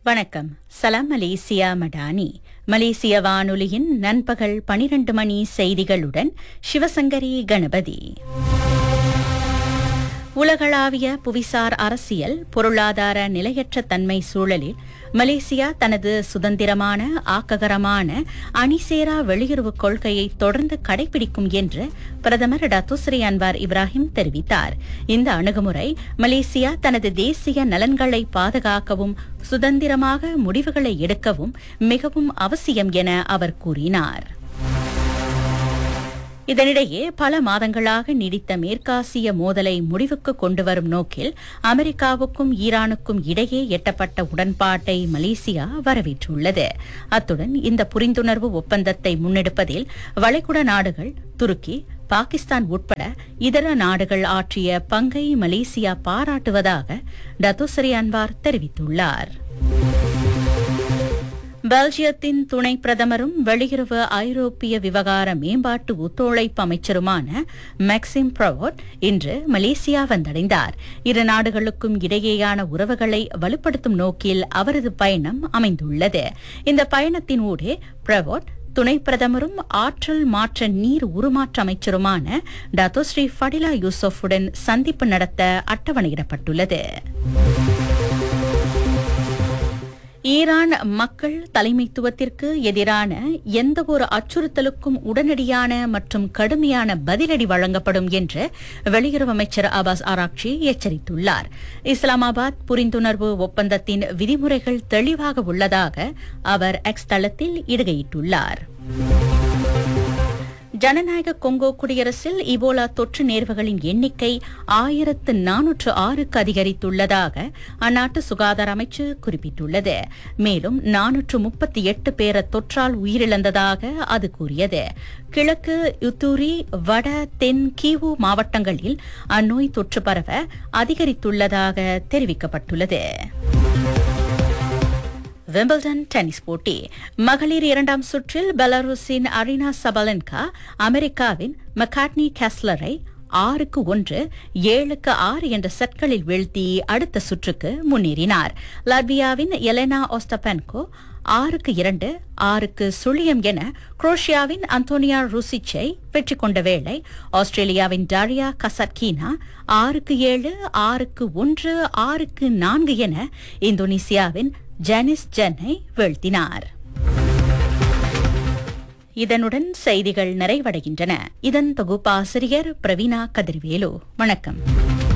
வணக்கம் சலாம் மலேசியா மடானி மலேசிய வானொலியின் நண்பகல் பனிரண்டு மணி செய்திகளுடன் சிவசங்கரி கணபதி உலகளாவிய புவிசார் அரசியல் பொருளாதார நிலையற்ற தன்மை சூழலில் மலேசியா தனது சுதந்திரமான ஆக்ககரமான அணிசேரா வெளியுறவுக் கொள்கையை தொடர்ந்து கடைபிடிக்கும் என்று பிரதமர் டத்துஸ்ரீ அன்வார் இப்ராஹிம் தெரிவித்தார் இந்த அணுகுமுறை மலேசியா தனது தேசிய நலன்களை பாதுகாக்கவும் சுதந்திரமாக முடிவுகளை எடுக்கவும் மிகவும் அவசியம் என அவர் கூறினார் இதனிடையே பல மாதங்களாக நீடித்த மேற்காசிய மோதலை முடிவுக்கு கொண்டுவரும் நோக்கில் அமெரிக்காவுக்கும் ஈரானுக்கும் இடையே எட்டப்பட்ட உடன்பாட்டை மலேசியா வரவேற்றுள்ளது அத்துடன் இந்த புரிந்துணர்வு ஒப்பந்தத்தை முன்னெடுப்பதில் வளைகுடா நாடுகள் துருக்கி பாகிஸ்தான் உட்பட இதர நாடுகள் ஆற்றிய பங்கை மலேசியா பாராட்டுவதாக டத்துஸ்ரீ அன்வார் தெரிவித்துள்ளார் பெல்ஜியத்தின் துணை பிரதமரும் வெளியுறவு ஐரோப்பிய விவகார மேம்பாட்டு ஒத்துழைப்பு அமைச்சருமான மேக்சிம் ப்ரவோட் இன்று மலேசியா வந்தடைந்தார் இரு நாடுகளுக்கும் இடையேயான உறவுகளை வலுப்படுத்தும் நோக்கில் அவரது பயணம் அமைந்துள்ளது இந்த பயணத்தின் ஊடே பிரவோட் துணை பிரதமரும் ஆற்றல் மாற்ற நீர் உருமாற்ற அமைச்சருமான டத்தோஸ்ரீ ஃபடிலா யூசஃபுடன் சந்திப்பு நடத்த அட்டவணையிடப்பட்டுள்ளது ஈரான் மக்கள் தலைமைத்துவத்திற்கு எதிரான எந்தவொரு அச்சுறுத்தலுக்கும் உடனடியான மற்றும் கடுமையான பதிலடி வழங்கப்படும் என்று வெளியுறவு அமைச்சர் அபாஸ் ஆராக்சி எச்சரித்துள்ளார் இஸ்லாமாபாத் புரிந்துணர்வு ஒப்பந்தத்தின் விதிமுறைகள் தெளிவாக உள்ளதாக அவர் எக்ஸ் தளத்தில் இடுகையிட்டுள்ளார் ஜனநாயக கொங்கோ குடியரசில் இபோலா தொற்று நேர்வுகளின் எண்ணிக்கை ஆயிரத்து நானூற்று ஆறுக்கு அதிகரித்துள்ளதாக அந்நாட்டு சுகாதார அமைச்சு குறிப்பிட்டுள்ளது மேலும் நானூற்று முப்பத்தி எட்டு பேர் தொற்றால் உயிரிழந்ததாக அது கூறியது கிழக்கு யுத்தூரி வட தென் கீவு மாவட்டங்களில் அந்நோய் தொற்று பரவ அதிகரித்துள்ளதாக தெரிவிக்கப்பட்டுள்ளது விம்பிள்டன் டென்னிஸ் போட்டி மகளிர் இரண்டாம் சுற்றில் பெலாருஸின் அரினா சபலன்கா அமெரிக்காவின் மெக்காட்னி கேஸ்லரை ஆறுக்கு ஒன்று ஏழுக்கு ஆறு என்ற செட்களில் வீழ்த்தி அடுத்த சுற்றுக்கு முன்னேறினார் லாட்வியாவின் எலெனா ஓஸ்டபென்கோ ஆறுக்கு இரண்டு ஆறுக்கு சுழியம் என குரோஷியாவின் அந்தோனியா ருசிச்சை வெற்றி கொண்ட வேளை ஆஸ்திரேலியாவின் டாரியா கசட்கீனா ஆறுக்கு ஏழு ஆறுக்கு ஒன்று ஆறுக்கு நான்கு என இந்தோனேசியாவின் ஜானிஸ் ஜென்னை வீழ்த்தினார் இதனுடன் செய்திகள் நிறைவடைகின்றன இதன் தொகுப்பாசிரியர் பிரவீனா கதிர்வேலு வணக்கம்